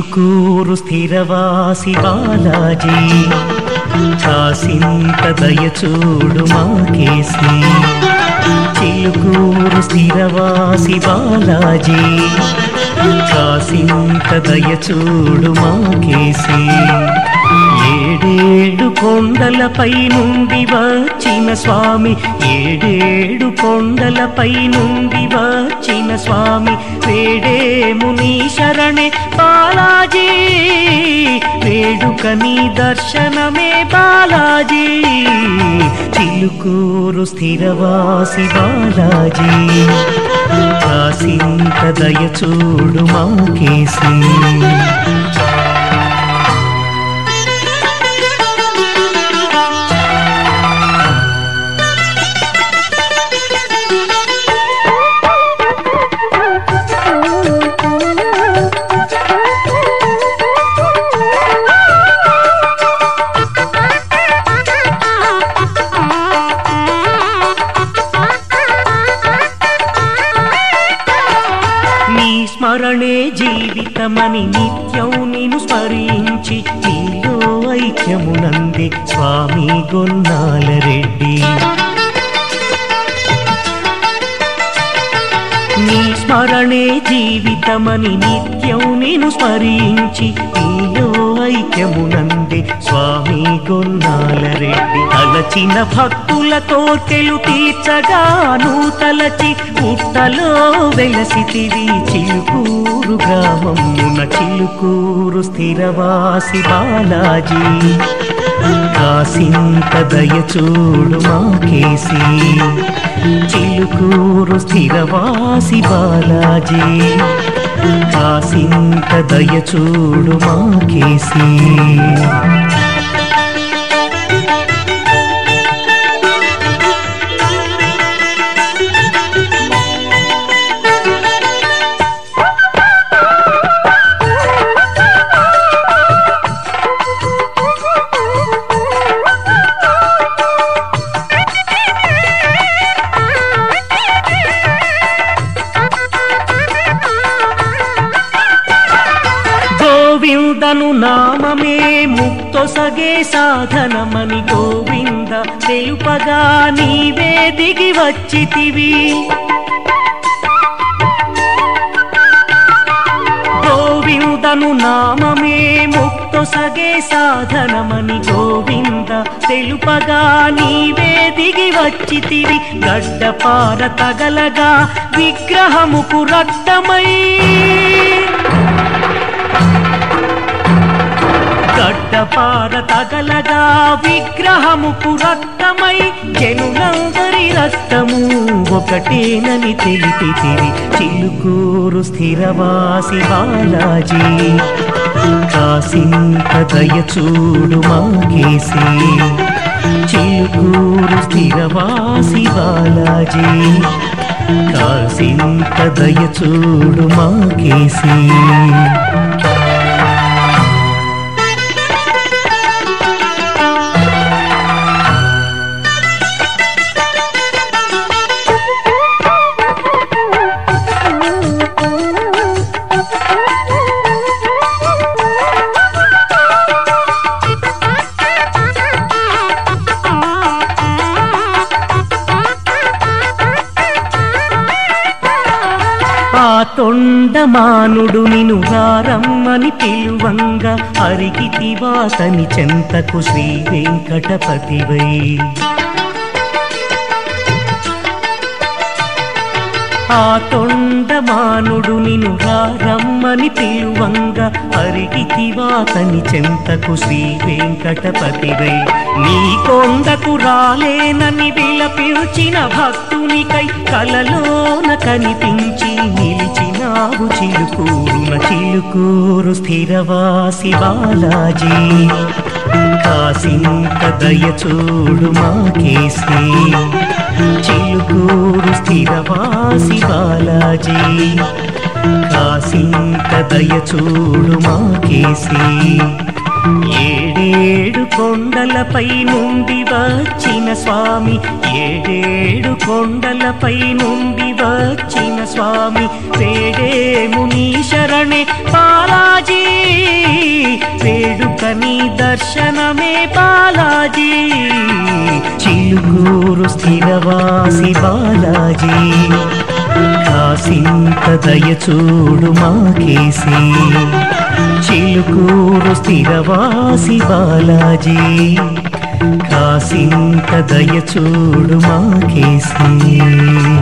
చిలుకూరు స్థిరవాసి బాలాజీ కాసింత దయచూడు మాకేసి చిలుకూరు స్థిరవాసి బాలాజీ కాసింత దయచూడు మాకేసి ఏడేడు కొండలపై నుండి వచ్చిన స్వామి ఏడేడు కొండలపై నుండి వచ్చిన స్వామి వేడేము నీ శరణే బాలాజీ వేడుక నీ దర్శనమే బాలాజీ చిలుకూరు స్థిరవాసి బాలాజీ కాసింత దయచూడు మాకేసి నీ స్మరణే జీవితమని నిత్యం నిన్ను స్మరించి నీలో ఐక్యమునంది స్వామి గొన్నాల రెడ్డి నీ స్మరణే జీవితమని నిత్యం నేను స్మరించి నీలో ఐక్యమునంది స్వామి గొన్నాల రెడ్డి తలచిన భక్తుల కోర్కెలు తీర్చగాను తలచి పుట్టలో వెలసితివి చిలుకూరు గ్రామమున చిలుకూరు స్థిరవాసి బాలాజీ కాసింత దయచూడు మాకేసి చిలుకూరు స్థిరవాసి బాలాజీ కాసింత దయచూడు మాకేసి గోవిందను నామమే ముక్తొసగే సాధనమని గోవింద తెలుపగా నీవే దిగి వచ్చితివి గోవిందను నామమే ముక్తొసగే సాధనమని గోవింద తెలుపగా నీవే దిగి వచ్చితివి గడ్డపార తగలగా విగ్రహముకు రక్తమై గడ్డపార తగలగా విగ్రహముకు రక్తమై జనులందరి రక్తము ఒకటేనని తెలిపితివి చిలుకూరు స్థిరవాసి బాలాజీ కాసింత దయచూడు మాకేసి చిలుకూరు స్థిరవాసి బాలాజీ కాసింత దయచూడు మాకేసి ఆ తొండమానుడు నిను రారమ్మని పిలువంగా అరిగితివాతని చెంతకు శ్రీ వెంకటపతివై ఆ తొండమానుడు నిను రారమ్మని పిలువంగా అరిగితివాతని చెంతకు శ్రీ వెంకటపతివై నీ కొండకు రాలేనని విలపించిన భక్తునికై కలలోన కనిపించి నిలిచినావు చిలుకూరున చిలుకూరు స్థిరవాసి బాలాజీ కాసింత దయచూడు మాకేసి చిలుకూరు స్థిరవాసి బాలాజీ కాసింత దయచూడు మాకేసి ఏడే ఏడేడు కొండలపై నుండి వచ్చిన స్వామి ఏడేడు కొండలపై నుండి వచ్చిన స్వామి వేడేము నీ శరణే బాలాజీ వేడుక నీ దర్శనమే బాలాజీ చిలుకూరు స్థిరవాసి బాలాజీ కాసింత దయ చూడు మాకేసి చిలుకూరు స్థిరవాసి బాలాజీ కాసింత దయ చూడు మాకేసి